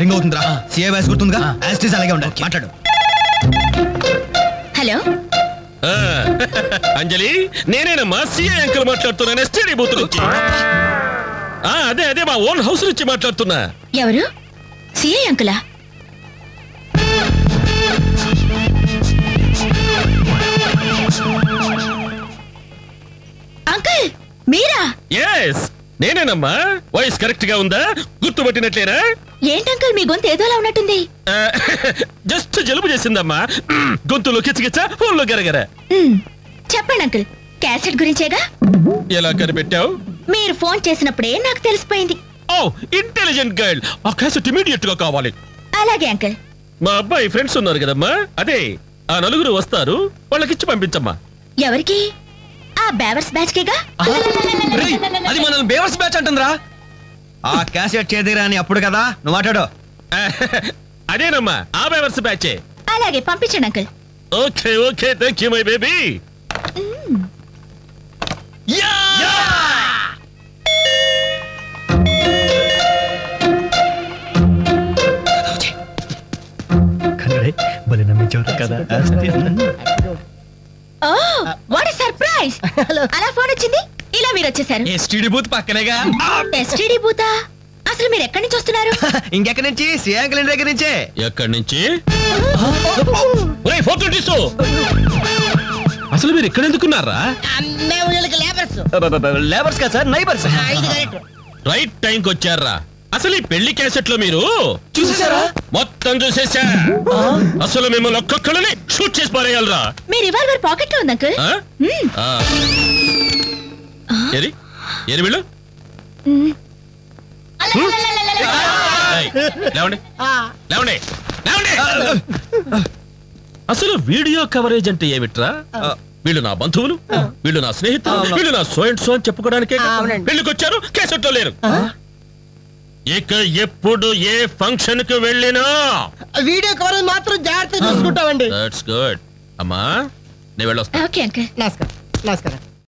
Ring అవుతుందిరా CA voice గుర్తుందిగా యాస్టీస్ అలాగే ఉండాలి మాట్లాడు హలో ఆ, అంజలి నేనేనమ్మా సిఐ అంకుల్ మాట్లాడుతున్నాను ఎస్టీడీ బూత్ నుంచి ఆ, అదే అదే మా ఓన్ హౌస్ నుంచి మాట్లాడుతున్నా ఎవరు సిఐ అంకులా అంకుల్ మీరా ఎస్ నేనేనమ్మా వాయిస్ కరెక్ట్ గా ఉందా గుర్తుపట్టినట్లేనా ఏంటంకుల్ మీ గొంతు ఏదోలా ఉన్నట్టుంది ఆ, జస్ట్ జలుబు చేసిందమ్మా గొంతులో కిచకిచ ఫోన్లో గరగర మ్, చెప్పండి అంకుల్ క్యాసెట్ గురించేగా ఎలా కనిపెట్టావు మీరు ఫోన్ చేసినప్పుడే నాకు తెలిసిపోయింది ఓ ఇంటెలిజెంట్ గర్ల్ ఆ క్యాసెట్ ఇమీడియట్ గా కావాలి అలాగే అంకుల్ మా అబ్బాయి ఫ్రెండ్స్ ఉన్నారు కదమ్మా అదే ఆ నలుగురు వస్తారు వాళ్ళకిచ్చి పంపించమ్మా ఎవరికి ఆ బేవర్స్ బ్యాచ్ కేగా రేయ్, అది మనల్ని బేవర్స్ బ్యాచ్ అంటుందిరా ఆ క్యాసెట్ చేదిరా అని అప్పుడు కదా నువ్వు మాట్లాడు ఆ, అదేనమ్మా ఆ బైవర్స్ బ్యాచే అలాగే పంపించండి uncle okay okay thank you my baby oh what surprise అలా ఫోన్ వచ్చింది ఇలా మీరు వచ్చేసారు ఎస్టీడీ బూత్ పక్కనేగా ఎస్టీడీ బూతా అసలు మీరు ఎక్కడి నుంచి వస్తున్నారు ఇంకెక్కడి నుంచి సిఏ అంకుల్ ఇంటి దగ్గర నుంచే ఎక్కడి నుంచి ఒరేయ్, ఫోటో తీసు అసలు మీరు ఇక్కడ ఎందుకున్నారా మేము వీళ్ళకి లేబర్స్ లేబర్స్ కదా సార్ నైబర్స్ ఇది కరెక్ట్ రైట్ టైంకి వచ్చారా అసలు ఈ పెళ్లి క్యాసెట్ లో మీరు చూసేసారా మొత్తం చూసేసా అసలు మిమ్మల్ని ఒక్కొక్కరిని షూట్ చేసి పారేయాలరా మీ రివాల్వర్ పాకెట్ లో ఉంది అంకుల్ ఆ? మ్మ్. ఆ. ఏరి ఏరి వీళ్ళు మ్మ్. ఏయ్, లేవండి లేవండి లేవండి అసలు వీడియో కవరేజ్ అంటే ఏమిట్రా వీళ్ళు నా బంధువులు వీళ్ళు నా స్నేహితులు వీళ్ళు నా సో అండ్ సో అని చెప్పుకోవడానికే కదా. అవునండి. పెళ్లికి వచ్చారు కేసెట్లో లేరు ఇక ఎప్పుడు ఏ ఫంక్షన్ కి వెళ్ళినా వీడియో కవర్ మాత్రం జాగ్రత్త చూసుకుంటామండి దట్స్ గుడ్ అమ్మా నేను వెళ్ళొస్తా ఓకే అంకుల్ నమస్కారం నమస్కారం